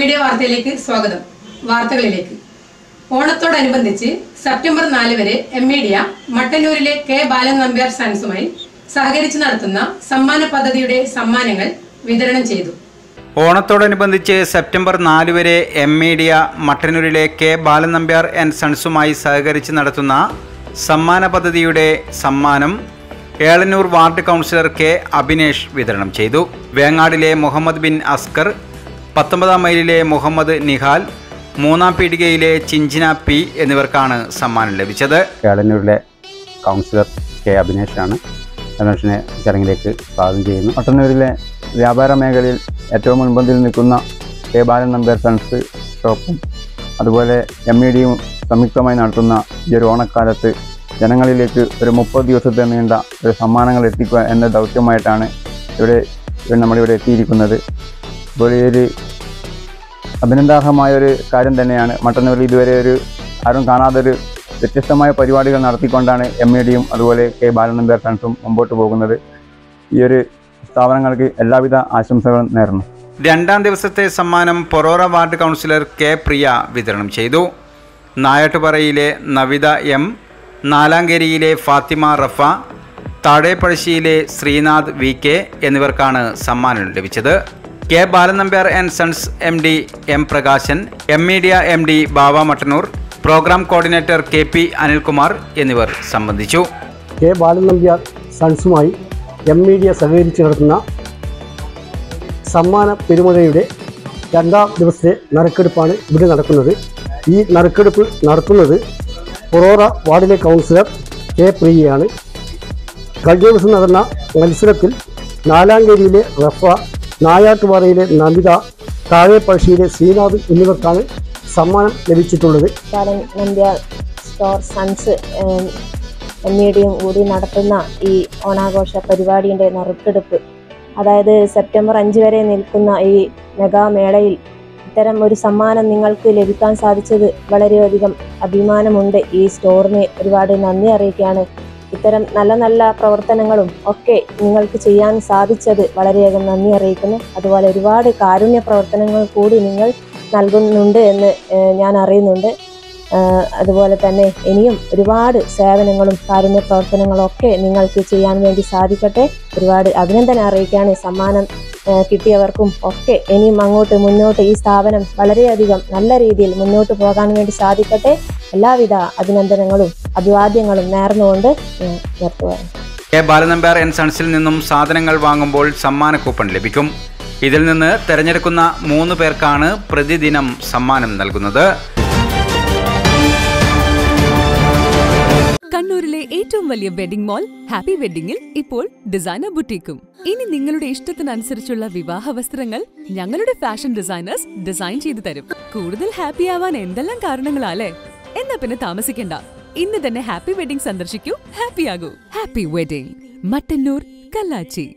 media വാർത്തയിലേക്ക് സ്വാഗതം വാർത്തകളിലേക്ക് ഓണത്തോടനുബന്ധിച്ച് സെപ്റ്റംബർ നാല് വരെ എം മീഡിയ മട്ടന്നൂരിലെ കെ ബാലൻ നമ്പ്യാർ സയൻസുമായി സഹകരിച്ച് നടത്തുന്ന സമ്മാന പദ്ധതിയുടെ സമ്മാനങ്ങൾ വിതരണം ചെയ്തു ഓണത്തോടനുബന്ധിച്ച് സെപ്റ്റംബർ നാല് വരെ എം മീഡിയ മട്ടന്നൂരിലെ കെ ബാലൻ നമ്പ്യാർ ആൻഡ് സൺസുമായി സഹകരിച്ച് നടത്തുന്ന സമ്മാന പദ്ധതിയുടെ സമ്മാനം Elannur ward councillor K Abhinesh വിതരണം ചെയ്തു വേങ്ങാടിലെ മുഹമ്മദ് ബിൻ അസ്കർ പത്തൊമ്പതാം മൈലിലെ മുഹമ്മദ് നിഹാൽ മൂന്നാം പീടികയിലെ ചിഞ്ചിന പി എന്നിവർക്കാണ് സമ്മാനം ലഭിച്ചത് കേളന്നൂരിലെ കൗൺസിലർ കെ അഭിനേഷാണ് അഭിനേഷിനെ ചടങ്ങിലേക്ക് സ്വാഗതം ചെയ്യുന്നു മട്ടന്നൂരിലെ വ്യാപാര മേഖലയിൽ ഏറ്റവും മുൻപന്തിൽ നിൽക്കുന്ന കെ ബാലൻ നമ്പ്യാർ സൺസ് ഷോപ്പും അതുപോലെ എം ഇ ഡിയും സംയുക്തമായി നടത്തുന്ന ഈ ഒരു ഓണക്കാലത്ത് ജനങ്ങളിലേക്ക് ഒരു മുപ്പത് ദിവസത്തെ നീണ്ട ഒരു സമ്മാനങ്ങൾ എത്തിക്കുക എന്ന ദൗത്യമായിട്ടാണ് ഇവിടെ ഇവിടെ നമ്മളിവിടെ എത്തിയിരിക്കുന്നത് അപ്പോൾ ഈ ഒരു അഭിനന്ദാർഹമായ ഒരു കാര്യം തന്നെയാണ് മട്ടന്നൂരിൽ ഇതുവരെ ഒരു ആരും കാണാതൊരു വ്യത്യസ്തമായ പരിപാടികൾ നടത്തിക്കൊണ്ടാണ് എം ഇ ഡിയും അതുപോലെ കെ ബാലനമ്പ്യാർ സൺസും മുമ്പോട്ട് പോകുന്നത് ഈ ഒരു സ്ഥാപനങ്ങൾക്ക് എല്ലാവിധ ആശംസകളും നേർന്നു രണ്ടാം ദിവസത്തെ സമ്മാനം Porora ward councillor K Priya വിതരണം ചെയ്തു നായാട്ടുപറയിലെ നവിത എം നാലാങ്കേരിയിലെ ഫാത്തിമ റഫ താഴേപ്പഴശ്ശിയിലെ ശ്രീനാഥ് വി കെ എന്നിവർക്കാണ് സമ്മാനം ലഭിച്ചത് K Balanambiar and sons M D M Prakashan M media M D Bava Mattannur programme coordinator K P Anilkumar എന്നിവർ സംബന്ധിച്ചു കെ ബാലൻ നമ്പ്യാർ സൺസുമായി എം മീഡിയ സഹകരിച്ച് നടത്തുന്ന സമ്മാന പെരുമഴയുടെ രണ്ടാം ദിവസത്തെ നറുക്കെടുപ്പാണ് ഇവിടെ നടക്കുന്നത് ഈ നറുക്കെടുപ്പ് നടത്തുന്നത് പൊറോറ വാർഡിലെ കൗൺസിലർ കെ പ്രിയയാണ് കഴിഞ്ഞ ദിവസം നടന്ന മത്സരത്തിൽ നാലാങ്കേരിയിലെ റഫ നായാട്ടുപാറയിലെ നമിത താഴെപ്പഴശ്ശിയിലെ ശ്രീനാഥ് എന്നിവർക്കാണ് സമ്മാനം ലഭിച്ചിട്ടുള്ളത് Balan Nambiar store sons M E ഡിയും കൂടി നടത്തുന്ന ഈ ഓണാഘോഷ പരിപാടിയുടെ നറുക്കെടുപ്പ് അതായത് സെപ്റ്റംബർ അഞ്ച് വരെ നിൽക്കുന്ന ഈ മെഗാമേളയിൽ ഇത്തരം ഒരു സമ്മാനം നിങ്ങൾക്ക് ലഭിക്കാൻ സാധിച്ചത് വളരെയധികം അഭിമാനമുണ്ട് ഈ സ്റ്റോറിന് ഒരുപാട് നന്ദി അറിയിക്കുകയാണ് ഇത്തരം നല്ല നല്ല പ്രവർത്തനങ്ങളും ഒക്കെ നിങ്ങൾക്ക് ചെയ്യാൻ സാധിച്ചത് വളരെയധികം നന്ദി അറിയിക്കുന്നു അതുപോലെ ഒരുപാട് കാരുണ്യ പ്രവർത്തനങ്ങൾ കൂടി നിങ്ങൾ നൽകുന്നുണ്ട് എന്ന് ഏഹ്, ഞാൻ അറിയുന്നുണ്ട് ആഹ് അതുപോലെ തന്നെ ഇനിയും ഒരുപാട് സേവനങ്ങളും കാരുണ്യ പ്രവർത്തനങ്ങളും ഒക്കെ നിങ്ങൾക്ക് ചെയ്യാൻ വേണ്ടി സാധിക്കട്ടെ ഒരുപാട് അഭിനന്ദനം അറിയിക്കുകയാണ് സമ്മാനം ആഹ് കിട്ടിയവർക്കും ഒക്കെ ഇനിയും അങ്ങോട്ട് മുന്നോട്ട് ഈ സ്ഥാപനം വളരെയധികം നല്ല രീതിയിൽ മുന്നോട്ട് പോകാൻ വേണ്ടി സാധിക്കട്ടെ എല്ലാവിധ അഭിനന്ദനങ്ങളും അഭിവാദ്യങ്ങളും നേർന്നുകൊണ്ട് ഞാൻ നിർത്തുകയാണ് കെ ബാലനമ്പ്യാർ ആൻഡ് സൺസിൽ നിന്നും സാധനങ്ങൾ വാങ്ങുമ്പോൾ സമ്മാന കൂപ്പൺ ലഭിക്കും ഇതിൽ നിന്ന് തിരഞ്ഞെടുക്കുന്ന മൂന്ന് പേർക്കാണ് പ്രതിദിനം സമ്മാനം നൽകുന്നത് കണ്ണൂരിലെ ഏറ്റവും വലിയ വെഡിംഗ് മോൾ ഹാപ്പി വെഡിങ്ങിൽ ഇപ്പോൾ ഡിസൈനർ ബുട്ടീക്കും ഇനി നിങ്ങളുടെ ഇഷ്ടത്തിനനുസരിച്ചുള്ള വിവാഹ വസ്ത്രങ്ങൾ ഞങ്ങളുടെ ഫാഷൻ ഡിസൈനേഴ്സ് ഡിസൈൻ ചെയ്തു തരും കൂടുതൽ ഹാപ്പി ആവാൻ എന്തെല്ലാം കാരണങ്ങളാലേ എന്നാ പിന്നെ താമസിക്കണ്ട ഇന്ന് തന്നെ ഹാപ്പി വെഡിംഗ് സന്ദർശിക്കൂ ഹാപ്പി ആകൂ ഹാപ്പി വെഡിംഗ് മട്ടന്നൂർ കല്ലാച്ചി